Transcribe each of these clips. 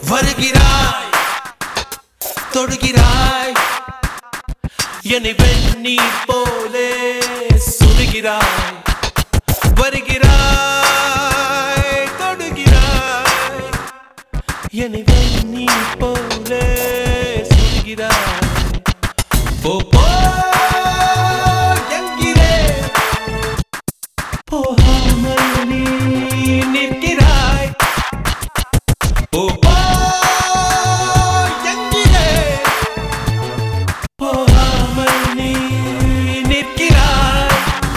வருகிறாய் தொடுகிறாய் என்னை வெந்நீர் போலே சுடுகிறாய் வருகிறாய் தொடுகிறாய் என்னை வெந்நீர் போலே சுடுகிறாய் போ போ என்கிறேன் போகாமல் நீ நிற்கிறாய் போ போ என்கிறேன் போகாமல் நீ நிற்கிறாய்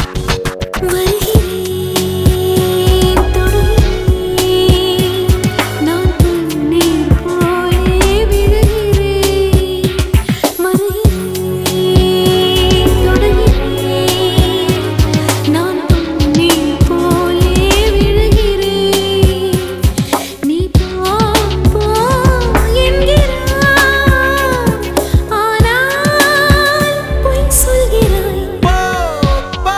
வருகிறேன் தொடுகிறேன் நான் தண்ணீர் போலே விழுகிறேன் வருகிறேன் தொடுகிறேன் நான் தண்ணீர் போலே விழுகிறேன் நீ போ போ என்கிறாய் ஆனால் பொய் சொல்கிறாய் போ போ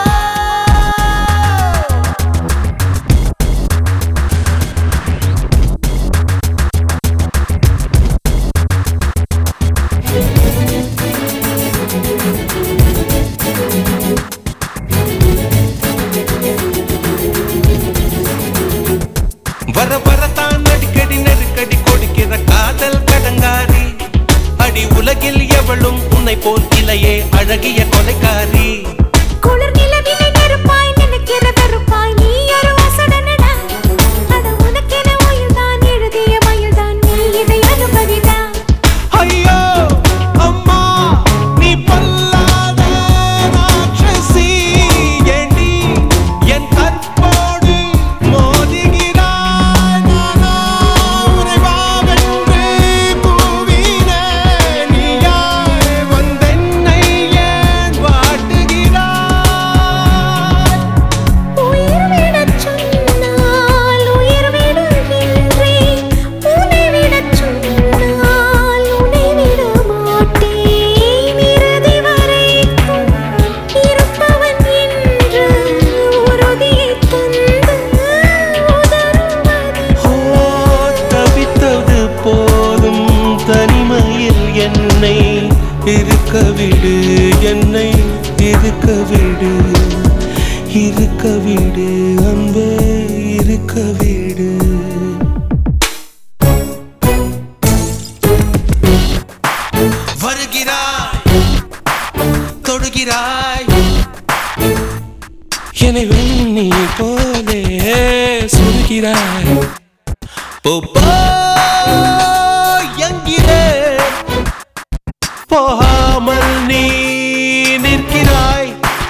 வர வரத்தான் அடிக்கடி நெருக்கடி கொடுக்கிற காதல் கடங்காரி அடி உலகில் எவளும் உன்னை போல் இலையே அழகிய கொலைக்காரி குளிர் நிலவினை நெருப்பாய் நினைக்கிற வெறுப்பாய் நீ ஒரு வாசடனடா அட உனக்கென உயிர்தான் எழுதிய மயில்தான் நீ இதை அனுமதிதான் ஐயோ அம்மா நீ பொல்லாத ராட்சசி ஏண்டி என் கற்போடு மோதுகிறாய் நானா உன்னை வாவென்று கூவினேன் நீயாய் வந்தென்னை ஏன் வாட்டுகிறாய் உயிர் விடச் சொன்னால் உயிர் விடுகின்றேன் உன்னை விடச் சொன்னால் உன்னை விட மாட்டேன் இறுதி வரைக்கும் இருப்பவன் என்று உறுதியைத் தந்து உதறுவதே ஓ தவித்தது போதும் தனிமையில் என்னை இருக்க விடு என்னை இருக்க விடு இருக்க விடு அன்பே இருக்க விடு வருகிறாய் தொடுகிறாய் என்னை வெண்ணி போலே சுடுகிறாய் போ போ என்கிறேன் போகாமல் நீ நிற்கிறாய்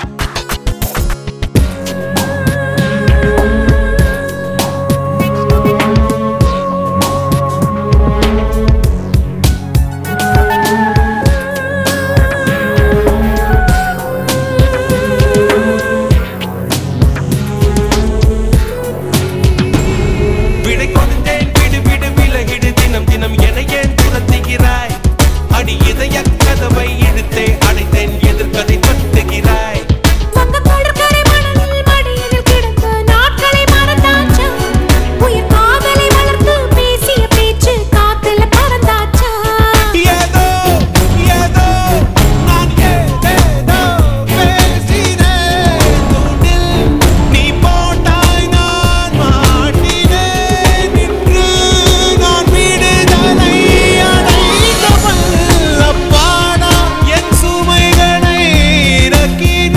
விடை கொடுத்தேன் விடு விடு விலகிடு தினம் தினம் என ஏன் துரத்துகிறாய் அடி இதய கதவை இழுத்தே அடைத்தேன் எதிர்கதை தொட்டுகிறாய் வங்கக் கடற்கரை மணலில் மடியினில் கிடந்த நாட்களை மறந்தாச்சா? உயிர் காதலை வளர்த்து பேசிய பேச்சு காத்துல பறந்தாச்சா? ஏதோ ஏதோ நான் ஏதேதோ பேசினேன் தூண்டில் நீ போட்டாய் நான் மாட்டினேன் இன்று நான் விடுதலை அடைந்தவள் அப்பாடா என் சுமைகளை இறக்கினேன்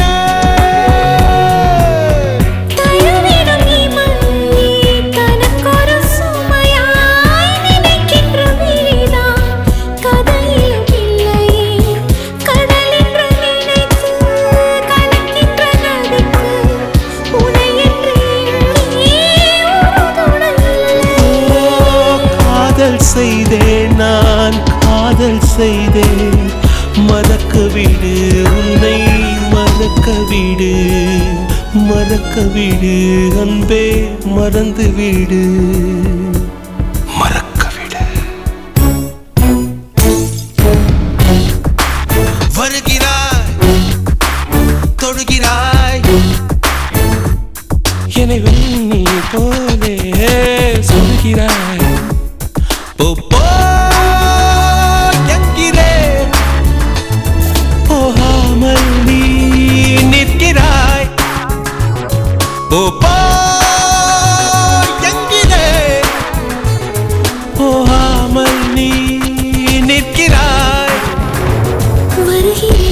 தழுவிடும் இமையே தனக்கொரு சுமையாய் நினைக்கின்ற விழிதான் கதையிலும் இல்லையே. கடலென்று நினைத்து கலக்கின்ற நதிக்கு உனையன்று இங்கே ஒரு துணை இல்லை. காதல் செய்தேன் நான் காதல் செய்தேன் மறக்க விடு உன்னை மறக்க விடு மறக்க விடு அன்பே மறந்து விடு மறக்க விடு வருகிறாய் தொடுகிறாய் என்னை வெண்ணி போலே சொல்கிறாய் போ போ என்கிறேன் போகாமல் நீ நிற்கிறாய் போ போ என்கிறேன் போகாமல் நீ நிற்கிறாய் வருகிறேன்